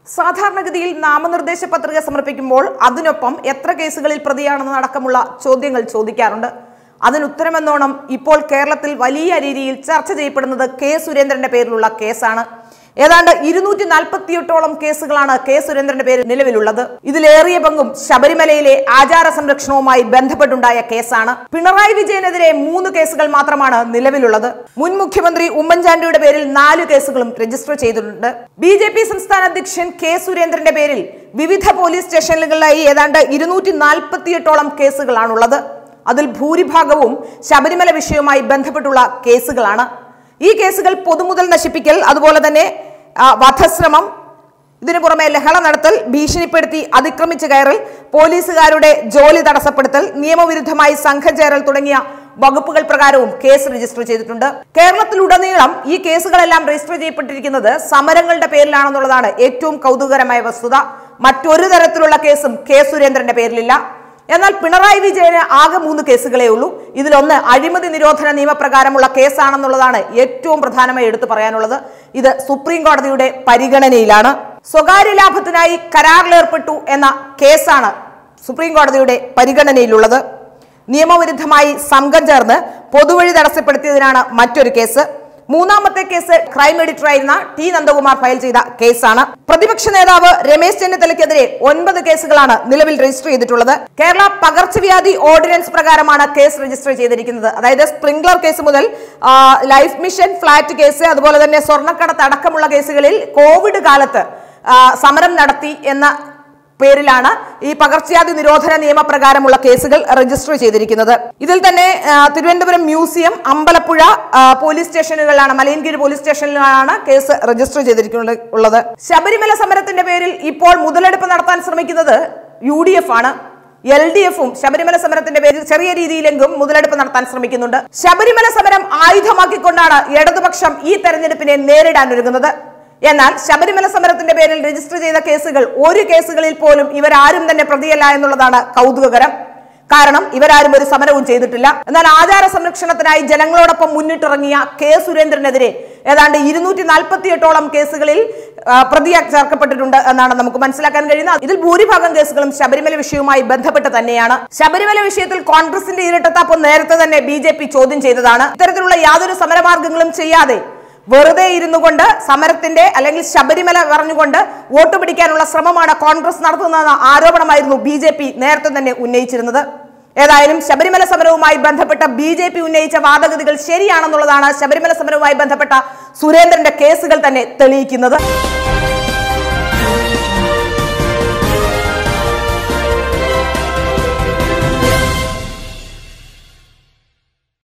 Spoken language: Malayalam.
സാധാരണഗതിയിൽ നാമനിർദ്ദേശ പത്രിക സമർപ്പിക്കുമ്പോൾ അതിനൊപ്പം എത്ര കേസുകളിൽ പ്രതിയാണെന്ന് അടക്കമുള്ള ചോദ്യങ്ങൾ ചോദിക്കാറുണ്ട് അതിനുത്തരമെന്നോണം ഇപ്പോൾ കേരളത്തിൽ വലിയ രീതിയിൽ ചർച്ച ചെയ്യപ്പെടുന്നത് കെ സുരേന്ദ്രന്റെ പേരിലുള്ള കേസാണ് ഏതാണ്ട് ഇരുന്നൂറ്റി നാൽപ്പത്തിയെട്ടോളം കേസുകളാണ് കെ സുരേന്ദ്രന്റെ പേരിൽ നിലവിലുള്ളത് ഇതിലേറിയ പങ്കും ശബരിമലയിലെ ആചാര സംരക്ഷണവുമായി ബന്ധപ്പെട്ടുണ്ടായ കേസാണ് പിണറായി വിജയനെതിരെ മൂന്ന് കേസുകൾ മാത്രമാണ് നിലവിലുള്ളത് മുൻ മുഖ്യമന്ത്രി ഉമ്മൻചാണ്ടിയുടെ പേരിൽ നാല് കേസുകളും രജിസ്റ്റർ ചെയ്തിട്ടുണ്ട് ബി ജെ പി സംസ്ഥാന അധ്യക്ഷൻ കെ സുരേന്ദ്രന്റെ പേരിൽ വിവിധ പോലീസ് സ്റ്റേഷനുകളിലായി ഏതാണ്ട് ഇരുന്നൂറ്റി നാൽപ്പത്തിയെട്ടോളം കേസുകളാണുള്ളത് അതിൽ ഭൂരിഭാഗവും ശബരിമല വിഷയവുമായി ബന്ധപ്പെട്ടുള്ള കേസുകളാണ് ഈ കേസുകൾ പൊതുമുതൽ നശിപ്പിക്കൽ അതുപോലെ തന്നെ ആ, വധശ്രമം ഇതിനു പുറമെ ലഹള നടത്തൽ ഭീഷണിപ്പെടുത്തി അതിക്രമിച്ചു കയറൽ പോലീസുകാരുടെ ജോലി തടസ്സപ്പെടുത്തൽ നിയമവിരുദ്ധമായി സംഘം ചേരൽ തുടങ്ങിയ വകുപ്പുകൾ പ്രകാരവും കേസ് രജിസ്റ്റർ ചെയ്തിട്ടുണ്ട് കേരളത്തിലുടനീളം ഈ കേസുകളെല്ലാം രജിസ്റ്റർ ചെയ്യപ്പെട്ടിരിക്കുന്നത് സമരങ്ങളുടെ പേരിലാണെന്നുള്ളതാണ് ഏറ്റവും കൗതുകകരമായ വസ്തുത മറ്റൊരു തരത്തിലുള്ള കേസും കെ സുരേന്ദ്രന്റെ പേരിലില്ല എന്നാൽ പിണറായി വിജയന് ആകെ മൂന്ന് കേസുകളേ ഉള്ളൂ ഇതിലൊന്ന് അഴിമതി നിരോധന നിയമപ്രകാരമുള്ള കേസാണെന്നുള്ളതാണ് ഏറ്റവും പ്രധാനമായി എടുത്തു പറയാനുള്ളത് ഇത് സുപ്രീം കോടതിയുടെ പരിഗണനയിലാണ് സ്വകാര്യ ലാഭത്തിനായി കരാറിലേർപ്പെട്ടു എന്ന കേസാണ് സുപ്രീം കോടതിയുടെ പരിഗണനയിലുള്ളത് നിയമവിരുദ്ധമായി സംഘം ചേർന്ന് പൊതുവഴി തടസ്സപ്പെടുത്തിയതിനാണ് മറ്റൊരു കേസ് മൂന്നാമത്തെ കേസ് ക്രൈം എഡിറ്ററായിരുന്ന ടി നന്ദകുമാർ ഫയൽ ചെയ്ത കേസാണ് പ്രതിപക്ഷ നേതാവ് രമേശ് ചെന്നിത്തലയ്ക്കെതിരെ ഒൻപത് കേസുകളാണ് നിലവിൽ രജിസ്റ്റർ ചെയ്തിട്ടുള്ളത് കേരള പകർച്ചവ്യാധി ഓർഡിനൻസ് പ്രകാരമാണ് കേസ് രജിസ്റ്റർ ചെയ്തിരിക്കുന്നത് അതായത് സ്പ്രിംഗ്ലർ കേസ് മുതൽ ആ, ലൈഫ് മിഷൻ ഫ്ലാറ്റ് കേസ് അതുപോലെ തന്നെ സ്വർണ്ണക്കടത്ത് അടക്കമുള്ള കേസുകളിൽ കോവിഡ് കാലത്ത് ആ, സമരം നടത്തി എന്ന പേരിലാണ് ഈ പകർച്ചവ്യാധി നിരോധന നിയമപ്രകാരമുള്ള കേസുകൾ രജിസ്റ്റർ ചെയ്തിരിക്കുന്നത് ഇതിൽ തന്നെ ആ, തിരുവനന്തപുരം മ്യൂസിയം അമ്പലപ്പുഴ ആ, പോലീസ് സ്റ്റേഷനുകളിലാണ് മലയൻകീഴ് പോലീസ് സ്റ്റേഷനിലാണ് കേസ് രജിസ്റ്റർ ചെയ്തിരിക്കുന്നത് ഉള്ളത് ശബരിമല സമരത്തിന്റെ പേരിൽ ഇപ്പോൾ മുതലെടുപ്പ് നടത്താൻ ശ്രമിക്കുന്നത് യു ഡി എഫ് ആണ് എൽ ഡി എഫും ശബരിമല സമരത്തിന്റെ പേരിൽ ചെറിയ രീതിയിലെങ്കിലും മുതലെടുപ്പ് നടത്താൻ ശ്രമിക്കുന്നുണ്ട് ശബരിമല സമരം ആയുധമാക്കിക്കൊണ്ടാണ് ഇടതുപക്ഷം ഈ തെരഞ്ഞെടുപ്പിനെ നേരിടാൻ ഒരുങ്ങുന്നത് എന്നാൽ ശബരിമല സമരത്തിന്റെ പേരിൽ രജിസ്റ്റർ ചെയ്ത കേസുകൾ ഒരു കേസുകളിൽ പോലും ഇവരാരും തന്നെ പ്രതിയല്ല എന്നുള്ളതാണ് കൗതുകകരം കാരണം ഇവരാരും ഒരു സമരവും ചെയ്തിട്ടില്ല എന്നാൽ ആചാര സംരക്ഷണത്തിനായി ജനങ്ങളോടൊപ്പം മുന്നിട്ടിറങ്ങിയ കെ സുരേന്ദ്രനെതിരെ ഏതാണ്ട് ഇരുന്നൂറ്റി നാൽപ്പത്തിയെട്ടോളം കേസുകളിൽ ആ, പ്രതിയാ ചേർക്കപ്പെട്ടിട്ടുണ്ട് എന്നാണ് നമുക്ക് മനസ്സിലാക്കാൻ കഴിയുന്നത് ഇതിൽ ഭൂരിഭാഗം കേസുകളും ശബരിമല വിഷയവുമായി ബന്ധപ്പെട്ട് തന്നെയാണ് ശബരിമല വിഷയത്തിൽ കോൺഗ്രസിന്റെ ഇരട്ടത്താപ്പ് നേരത്തെ തന്നെ ബി ചോദ്യം ചെയ്തതാണ് ഇത്തരത്തിലുള്ള യാതൊരു സമരമാർഗങ്ങളും ചെയ്യാതെ വെറുതെ ഇരുന്നു കൊണ്ട് സമരത്തിന്റെ അല്ലെങ്കിൽ ശബരിമല പറഞ്ഞുകൊണ്ട് വോട്ട് പിടിക്കാനുള്ള ശ്രമമാണ് കോൺഗ്രസ് നടത്തുന്നതെന്ന ആരോപണമായിരുന്നു ബി ജെ പി നേരത്തെ തന്നെ ഉന്നയിച്ചിരുന്നത് ഏതായാലും ശബരിമല സമരവുമായി ബന്ധപ്പെട്ട ബി ജെ പി ഉന്നയിച്ച വാദഗതികൾ ശരിയാണെന്നുള്ളതാണ് ശബരിമല സമരവുമായി ബന്ധപ്പെട്ട സുരേന്ദ്രന്റെ കേസുകൾ തന്നെ തെളിയിക്കുന്നത്